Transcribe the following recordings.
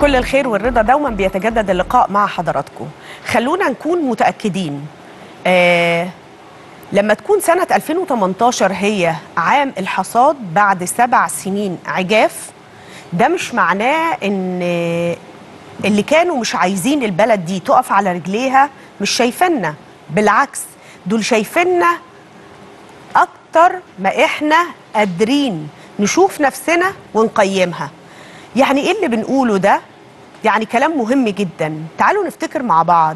كل الخير والرضا دوما بيتجدد اللقاء مع حضراتكم خلونا نكون متأكدين آه لما تكون سنة 2018 هي عام الحصاد بعد سبع سنين عجاف ده مش معناه ان اللي كانوا مش عايزين البلد دي تقف على رجليها مش شايفيننا بالعكس دول شايفيننا اكتر ما احنا قادرين نشوف نفسنا ونقيمها يعني ايه اللي بنقوله ده يعني كلام مهم جدا تعالوا نفتكر مع بعض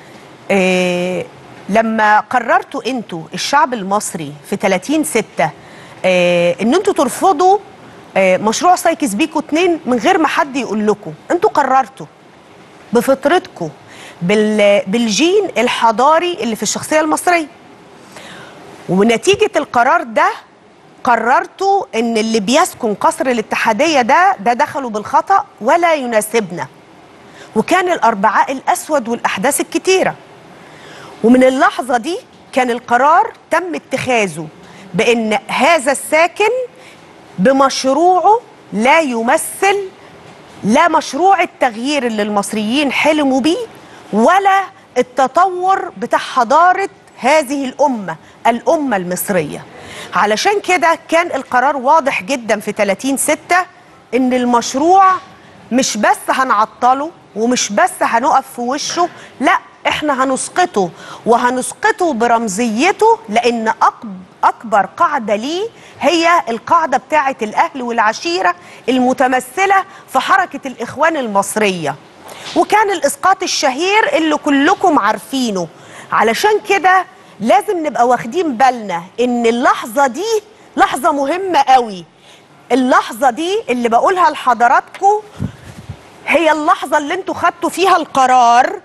إيه لما قررتوا انتوا الشعب المصري في 30 6 إيه ان انتوا ترفضوا إيه مشروع سايكس بيكو 2 من غير ما حد يقول لكم انتوا قررتوا بفطرتكم بال بالجين الحضاري اللي في الشخصيه المصريه ونتيجه القرار ده قررتوا ان اللي بيسكن قصر الاتحاديه ده ده دخلوا بالخطا ولا يناسبنا وكان الاربعاء الاسود والاحداث الكتيره ومن اللحظه دي كان القرار تم اتخاذه بان هذا الساكن بمشروعه لا يمثل لا مشروع التغيير اللي المصريين حلموا بيه ولا التطور بتاع حضاره هذه الامه الامه المصريه علشان كده كان القرار واضح جدا في 30 6 ان المشروع مش بس هنعطله ومش بس هنقف في وشه لا احنا هنسقطه وهنسقطه برمزيته لان اكبر قاعده ليه هي القاعده بتاعه الاهل والعشيره المتمثله في حركه الاخوان المصريه وكان الاسقاط الشهير اللي كلكم عارفينه علشان كده لازم نبقى واخدين بالنا ان اللحظه دي لحظه مهمه قوي اللحظه دي اللي بقولها لحضراتكم هي اللحظه اللي انتوا خدتوا فيها القرار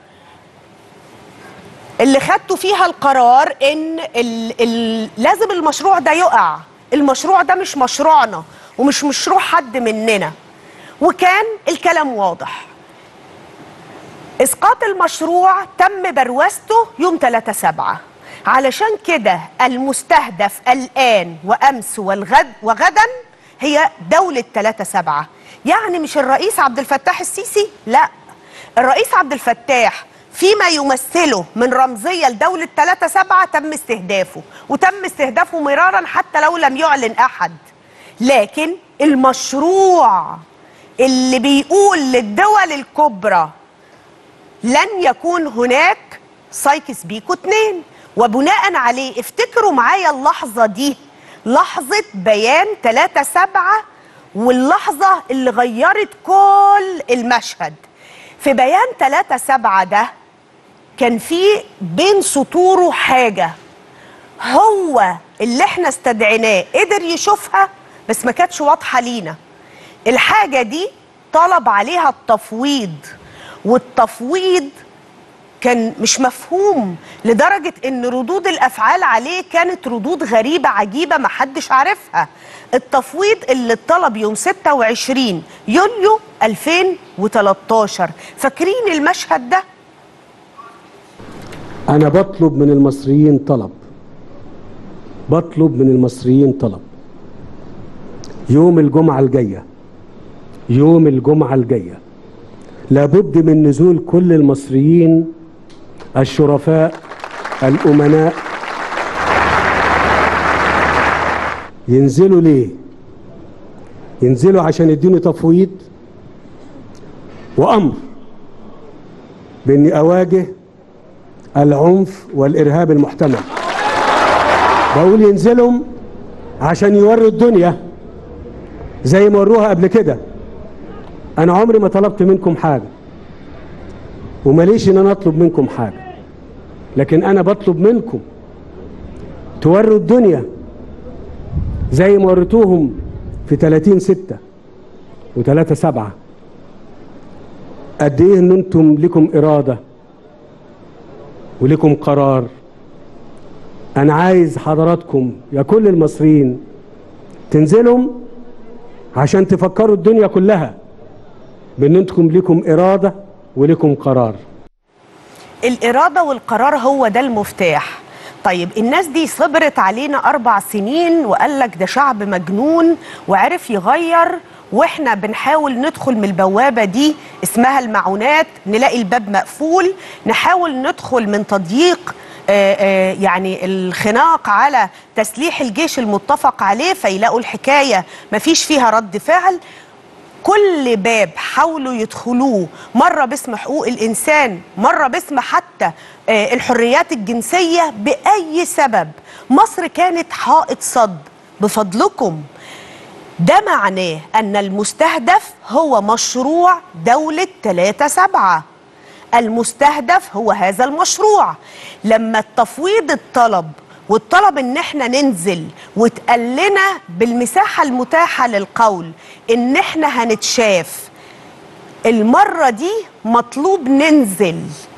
اللي خدتوا فيها القرار ان ال ال لازم المشروع ده يقع المشروع ده مش مشروعنا ومش مشروع حد مننا وكان الكلام واضح اسقاط المشروع تم بروزته يوم 3 7 علشان كده المستهدف الآن وأمس والغد وغدا هي دولة 3 7 يعني مش الرئيس عبد الفتاح السيسي لا الرئيس عبد الفتاح فيما يمثله من رمزية لدولة 3 7 تم استهدافه وتم استهدافه مرارا حتى لو لم يعلن أحد لكن المشروع اللي بيقول للدول الكبرى لن يكون هناك سايكس بيكو 2 وبناء عليه افتكروا معايا اللحظة دي لحظة بيان 3 7 واللحظة اللي غيرت كل المشهد في بيان 3 7 ده كان في بين سطوره حاجة هو اللي احنا استدعيناه قدر يشوفها بس ما كانتش واضحة لينا الحاجة دي طلب عليها التفويض والتفويض كان مش مفهوم لدرجة ان ردود الافعال عليه كانت ردود غريبة عجيبة محدش عارفها التفويض اللي اتطلب يوم 26 يوليو 2013 فاكرين المشهد ده انا بطلب من المصريين طلب بطلب من المصريين طلب يوم الجمعة الجاية يوم الجمعة الجاية لابد من نزول كل المصريين الشرفاء الأمناء ينزلوا ليه ينزلوا عشان يديني تفويض وأمر بإني أواجه العنف والإرهاب المحتمل بقول ينزلوا عشان يوروا الدنيا زي ما وروها قبل كده أنا عمري ما طلبت منكم حاجة وماليش ان انا اطلب منكم حاجه لكن انا بطلب منكم توروا الدنيا زي ما وريتوهم في 30 6 و3 7 قد ايه ان انتم لكم اراده ولكم قرار انا عايز حضراتكم يا كل المصريين تنزلوا عشان تفكروا الدنيا كلها بان انتم لكم اراده ولكم قرار الإرادة والقرار هو ده المفتاح طيب الناس دي صبرت علينا أربع سنين وقال لك ده شعب مجنون وعرف يغير واحنا بنحاول ندخل من البوابه دي اسمها المعونات نلاقي الباب مقفول نحاول ندخل من تضييق آه، آه، يعني الخناق على تسليح الجيش المتفق عليه فيلاقوا الحكايه مفيش فيها رد فعل كل باب حاولوا يدخلوه مرة باسم حقوق الإنسان مرة باسم حتى آه، الحريات الجنسية بأي سبب مصر كانت حائط صد بفضلكم ده معناه أن المستهدف هو مشروع دولة 3 سبعة المستهدف هو هذا المشروع لما التفويض الطلب والطلب ان احنا ننزل واتقال لنا بالمساحه المتاحه للقول ان احنا هنتشاف المره دي مطلوب ننزل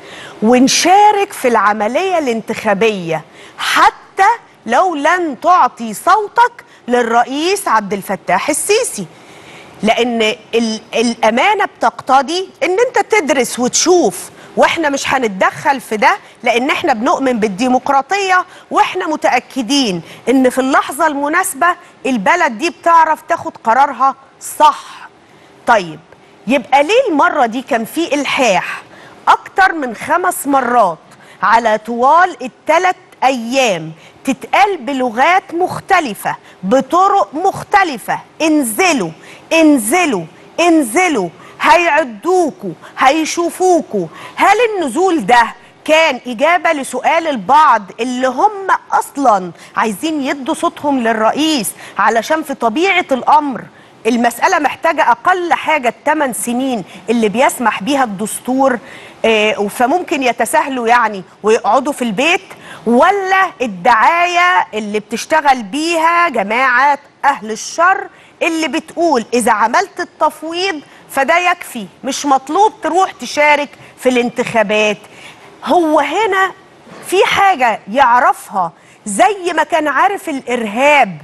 ونشارك في العمليه الانتخابيه حتى لو لن تعطي صوتك للرئيس عبد الفتاح السيسي لان ال- الامانه بتقتضي ان انت تدرس وتشوف واحنا مش هنتدخل في ده لان احنا بنؤمن بالديمقراطيه واحنا متاكدين ان في اللحظه المناسبه البلد دي بتعرف تاخد قرارها صح طيب يبقى ليه المره دي كان في الحاح اكتر من خمس مرات على طوال الثلاث ايام تتقال بلغات مختلفه بطرق مختلفه انزلوا انزلوا انزلوا هيعدوكوا هيشوفوكوا هل النزول ده كان إجابة لسؤال البعض اللي هم أصلا عايزين يدوا صوتهم للرئيس علشان في طبيعة الأمر المسألة محتاجة أقل حاجة الثمان سنين اللي بيسمح بيها الدستور آه، فممكن يتساهلوا يعني ويقعدوا في البيت ولا الدعاية اللي بتشتغل بيها جماعة أهل الشر اللي بتقول إذا عملت التفويض فده يكفي مش مطلوب تروح تشارك في الانتخابات هو هنا في حاجة يعرفها زي ما كان عارف الإرهاب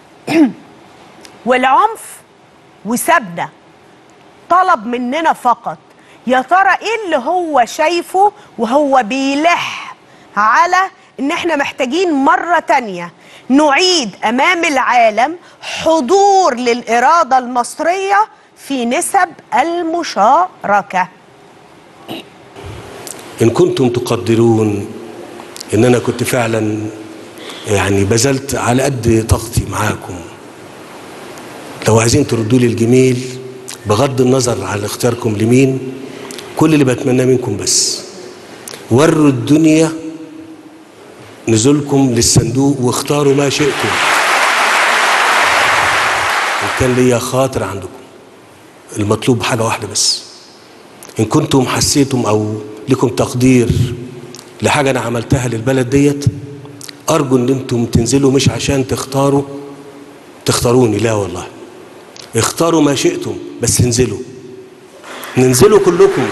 والعنف وسابنا طلب مننا فقط يا ترى ايه اللي هو شايفه وهو بيلح على ان احنا محتاجين مرة تانية نعيد امام العالم حضور للإرادة المصرية في نسب المشاركة إن كنتم تقدرون إن أنا كنت فعلا يعني بذلت على قد طاقتي معاكم لو عايزين تردوا لي الجميل بغض النظر على اختياركم لمين كل اللي بتمناه منكم بس وروا الدنيا نزولكم للصندوق واختاروا ما شئتم إن كان ليا خاطر عندكم المطلوب حاجة واحدة بس إن كنتم حسيتم أو لكم تقدير لحاجة أنا عملتها للبلد ديت أرجو إن أنتم تنزلوا مش عشان تختاروا تختاروني لا والله اختاروا ما شئتم بس انزلوا ننزلوا كلكم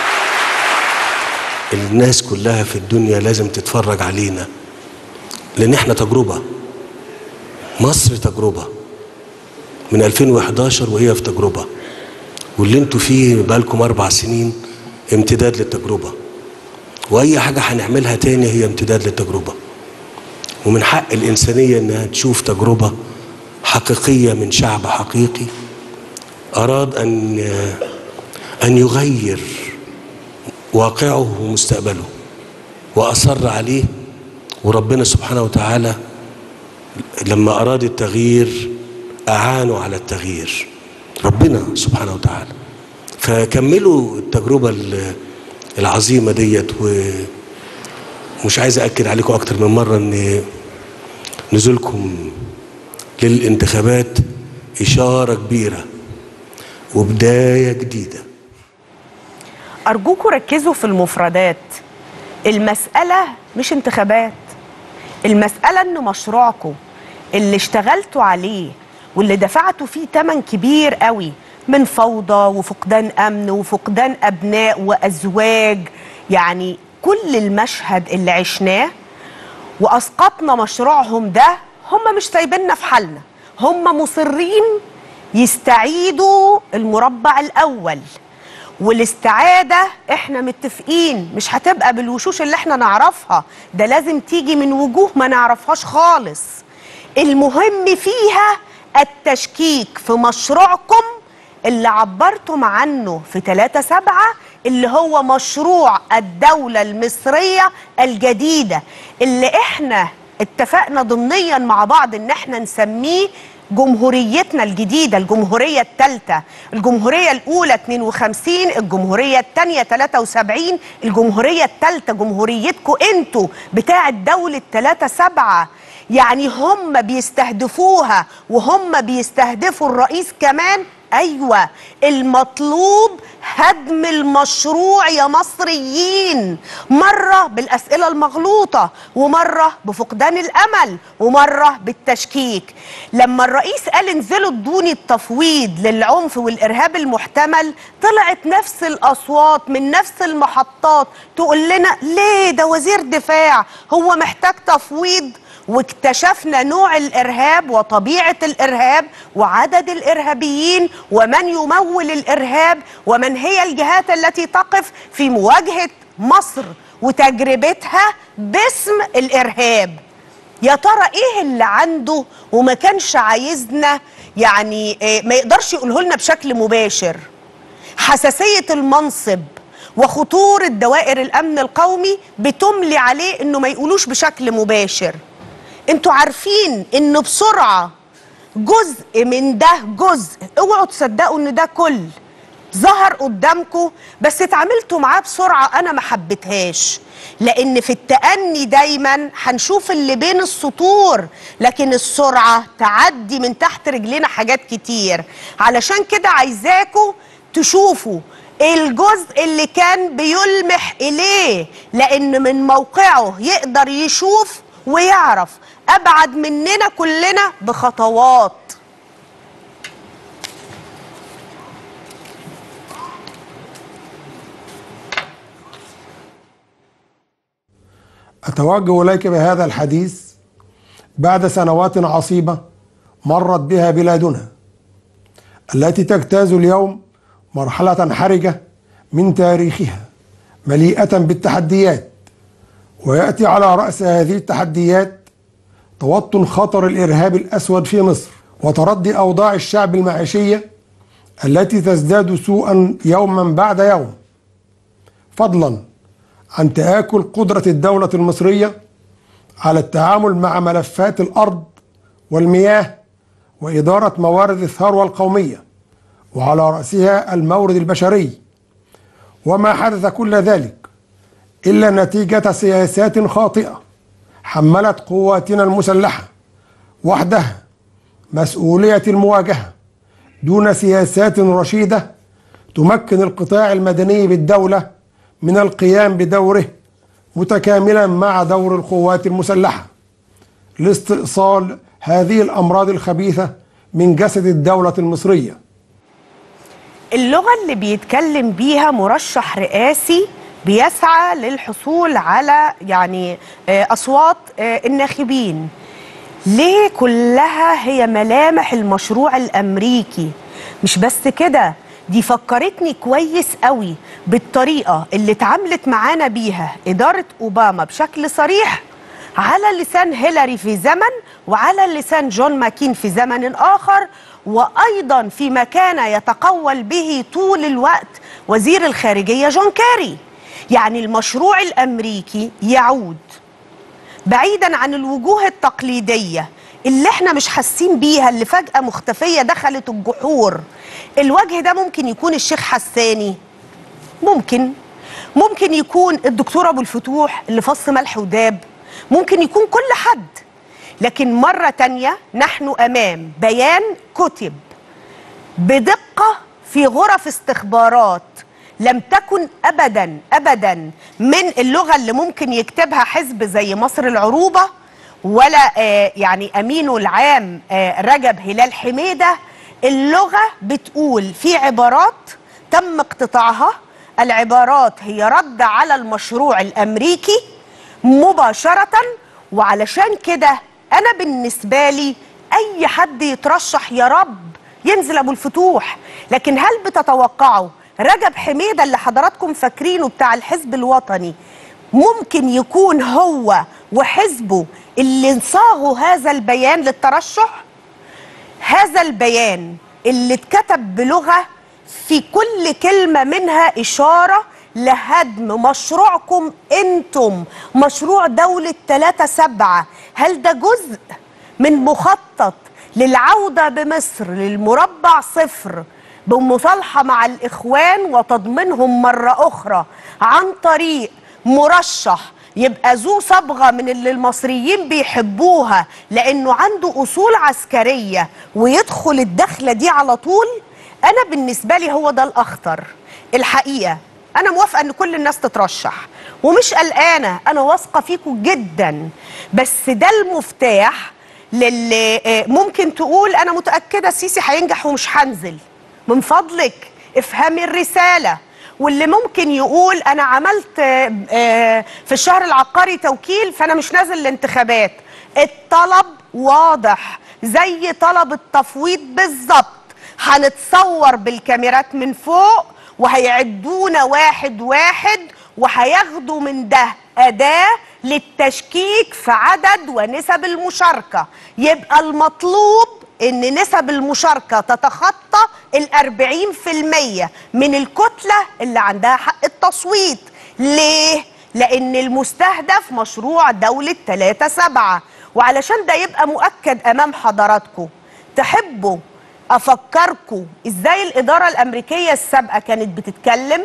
الناس كلها في الدنيا لازم تتفرج علينا لأن احنا تجربة مصر تجربة من 2011 وهي في تجربة واللي انتوا فيه بقالكم أربع سنين امتداد للتجربة وأي حاجة هنعملها تاني هي امتداد للتجربة ومن حق الإنسانية إنها تشوف تجربة حقيقية من شعب حقيقي أراد أن أن يغير واقعه ومستقبله وأصر عليه وربنا سبحانه وتعالى لما أراد التغيير أعانوا على التغيير ربنا سبحانه وتعالى فكملوا التجربة ال- العظيمة ديت ومش عايز أكد عليكم أكتر من مرة أن نزولكم للانتخابات إشارة كبيرة وبداية جديدة أرجوكوا ركزوا في المفردات المسألة مش انتخابات المسألة إن مشروعكم اللي اشتغلتوا عليه واللي دفعتوا فيه تمن كبير قوي من فوضى وفقدان أمن وفقدان أبناء وأزواج يعني كل المشهد اللي عشناه وأسقطنا مشروعهم ده هم مش سايبيننا في حالنا هم مصرين يستعيدوا المربع الأول والاستعادة احنا متفقين مش هتبقى بالوشوش اللي احنا نعرفها ده لازم تيجي من وجوه ما نعرفهاش خالص المهم فيها التشكيك في مشروعكم اللي عبرتم عنه في 3 سبعة اللي هو مشروع الدولة المصرية الجديدة اللي احنا اتفقنا ضمنيا مع بعض ان احنا نسميه جمهوريتنا الجديدة الجمهورية الثالثة الجمهورية الأولى 52 الجمهورية الثانية 73 الجمهورية الثالثة جمهوريتكم انتوا بتاعة دولة 3 سبعة يعني هم بيستهدفوها وهم بيستهدفوا الرئيس كمان ايوه المطلوب هدم المشروع يا مصريين مره بالاسئله المغلوطه ومره بفقدان الامل ومره بالتشكيك لما الرئيس قال انزلوا ادوني التفويض للعنف والارهاب المحتمل طلعت نفس الاصوات من نفس المحطات تقول لنا ليه ده وزير دفاع هو محتاج تفويض واكتشفنا نوع الارهاب وطبيعه الارهاب وعدد الارهابيين ومن يمول الارهاب ومن هي الجهات التي تقف في مواجهه مصر وتجربتها باسم الارهاب يا ترى ايه اللي عنده وما كانش عايزنا يعني إيه ما يقدرش يقوله لنا بشكل مباشر حساسيه المنصب وخطوره دوائر الامن القومي بتملي عليه انه ما يقولوش بشكل مباشر انتوا عارفين انه بسرعه جزء من ده جزء اوعوا تصدقوا ان ده كل ظهر قدامكم بس اتعاملتوا معاه بسرعه انا ما حبيتهاش لان في التأني دايما هنشوف اللي بين السطور لكن السرعه تعدي من تحت رجلنا حاجات كتير علشان كده عايزاكم تشوفوا الجزء اللي كان بيلمح اليه لان من موقعه يقدر يشوف ويعرف ابعد مننا كلنا بخطوات أتوجه إليك بهذا الحديث بعد سنوات عصيبة مرت بها بلادنا التي تجتاز اليوم مرحلة حرجة من تاريخها مليئة بالتحديات ويأتي على رأس هذه التحديات توطن خطر الإرهاب الأسود في مصر وتردي أوضاع الشعب المعيشية التي تزداد سوءا يوما بعد يوم فضلا عن تآكل قدرة الدولة المصرية على التعامل مع ملفات الأرض والمياه وإدارة موارد الثروة القومية وعلى رأسها المورد البشري وما حدث كل ذلك إلا نتيجة سياسات خاطئة حملت قواتنا المسلحة وحدها مسؤولية المواجهة دون سياسات رشيدة تمكن القطاع المدني بالدولة من القيام بدوره متكاملا مع دور القوات المسلحة لاستئصال هذه الأمراض الخبيثة من جسد الدولة المصرية اللغة اللي بيتكلم بيها مرشح رئاسي بيسعى للحصول على يعني آه، أصوات آه، الناخبين ليه كلها هي ملامح المشروع الأمريكي مش بس كده دي فكرتني كويس قوي بالطريقة اللي اتعاملت معانا بيها إدارة أوباما بشكل صريح على لسان هيلاري في زمن وعلى لسان جون ماكين في زمن آخر وأيضا فيما كان يتقول به طول الوقت وزير الخارجية جون كاري يعني المشروع الأمريكي يعود بعيدا عن الوجوه التقليدية اللي احنا مش حاسين بيها اللي فجأة مختفية دخلت الجحور الوجه ده ممكن يكون الشيخ حساني ممكن ممكن يكون الدكتور ابو الفتوح اللي فص ملح وداب ممكن يكون كل حد لكن مرة تانية نحن أمام بيان كتب بدقة في غرف استخبارات لم تكن ابدا ابدا من اللغه اللي ممكن يكتبها حزب زي مصر العروبه ولا آه يعني امينه العام آه رجب هلال حميده اللغه بتقول في عبارات تم اقتطاعها العبارات هي رد على المشروع الامريكي مباشره وعلشان كده انا بالنسبه لي اي حد يترشح يا رب ينزل ابو الفتوح لكن هل بتتوقعوا رجب حميدة اللي حضراتكم فاكرينه بتاع الحزب الوطني ممكن يكون هو وحزبه اللي صاغوا هذا البيان للترشح هذا البيان اللي اتكتب بلغة في كل كلمة منها إشارة لهدم مشروعكم أنتم مشروع دولة 3 سبعة هل ده جزء من مخطط للعودة بمصر للمربع صفر بمصالحة مع الإخوان وتضمينهم مرة أخرى عن طريق مرشح يبقى ذو صبغة من اللي المصريين بيحبوها لأنه عنده أصول عسكرية ويدخل الدخلة دي على طول أنا بالنسبة لي هو ده الأخطر الحقيقة أنا موافقة أن كل الناس تترشح ومش قلقانة أنا واثقة فيكم جدا بس ده المفتاح للي آه، ممكن تقول أنا متأكدة السيسي هينجح ومش هنزل من فضلك افهمي الرسالة واللي ممكن يقول انا عملت آه، آه، في الشهر العقاري توكيل فانا مش نازل الانتخابات الطلب واضح زي طلب التفويض بالظبط هنتصور بالكاميرات من فوق وهيعدونا واحد واحد وهياخدوا من ده أداة للتشكيك في عدد ونسب المشاركة يبقى المطلوب ان نسب المشاركة تتخطى الأربعين في المية من الكتلة اللي عندها حق التصويت ليه؟ لأن المستهدف مشروع دولة 3 سبعة وعلشان ده يبقى مؤكد أمام حضراتكم تحبوا أفكركم إزاي الإدارة الأمريكية السابقة كانت بتتكلم؟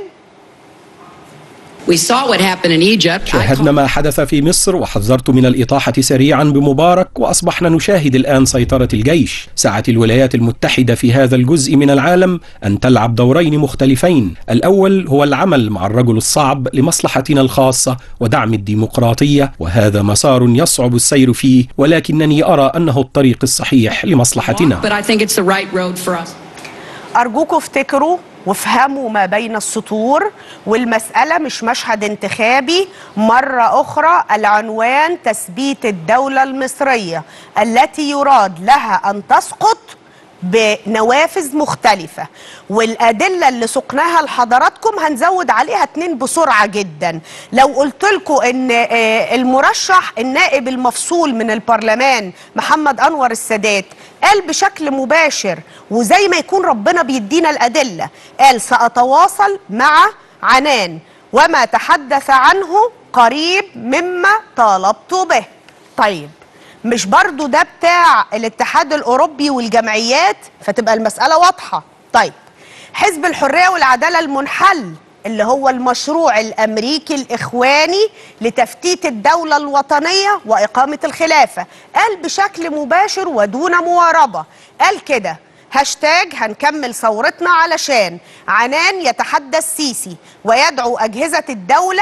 We saw what happened in Egypt. I شاهدنا ما حدث في مصر وحذرت من الإطاحة سريعا بمبارك وأصبحنا نشاهد الآن سيطرة الجيش سعت الولايات المتحدة في هذا الجزء من العالم أن تلعب دورين مختلفين الأول هو العمل مع الرجل الصعب لمصلحتنا الخاصة ودعم الديمقراطية وهذا مسار يصعب السير فيه ولكنني أرى أنه الطريق الصحيح لمصلحتنا but I think it's the right road for us. أرجوكم افتكروا وافهموا ما بين السطور والمسألة مش مشهد انتخابي مرة أخرى العنوان تثبيت الدولة المصرية التي يراد لها أن تسقط بنوافذ مختلفة والأدلة اللي سقناها لحضراتكم هنزود عليها اتنين بسرعة جدا لو قلت لكم ان آه، المرشح النائب المفصول من البرلمان محمد أنور السادات قال بشكل مباشر وزي ما يكون ربنا بيدينا الأدلة قال سأتواصل مع عنان وما تحدث عنه قريب مما طالبت به طيب مش برضو ده بتاع الاتحاد الأوروبي والجمعيات فتبقى المسألة واضحة طيب حزب الحرية والعدالة المنحل اللي هو المشروع الأمريكي الإخواني لتفتيت الدولة الوطنية وإقامة الخلافة قال بشكل مباشر ودون مواربة قال كده هاشتاج هنكمل ثورتنا علشان عنان يتحدى السيسي ويدعو أجهزة الدولة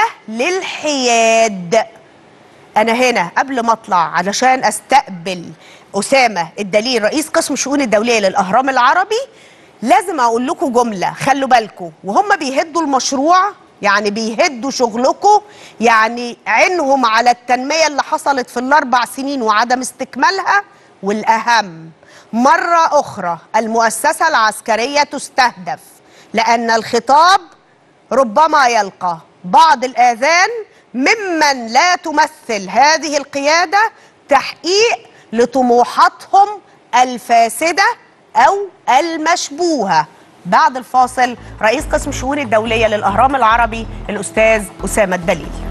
للحياد انا هنا قبل ما اطلع علشان استقبل اسامه الدليل رئيس قسم الشؤون الدوليه للاهرام العربي لازم اقول لكم جمله خلوا بالكم وهم بيهدوا المشروع يعني بيهدوا شغلكم يعني عينهم على التنميه اللي حصلت في الاربع سنين وعدم استكمالها والاهم مره اخرى المؤسسه العسكريه تستهدف لان الخطاب ربما يلقى بعض الآذان ممن لا تمثل هذه القيادة تحقيق لطموحاتهم الفاسدة أو المشبوهة بعد الفاصل رئيس قسم الشؤون الدولية للأهرام العربي الأستاذ أسامة الدليل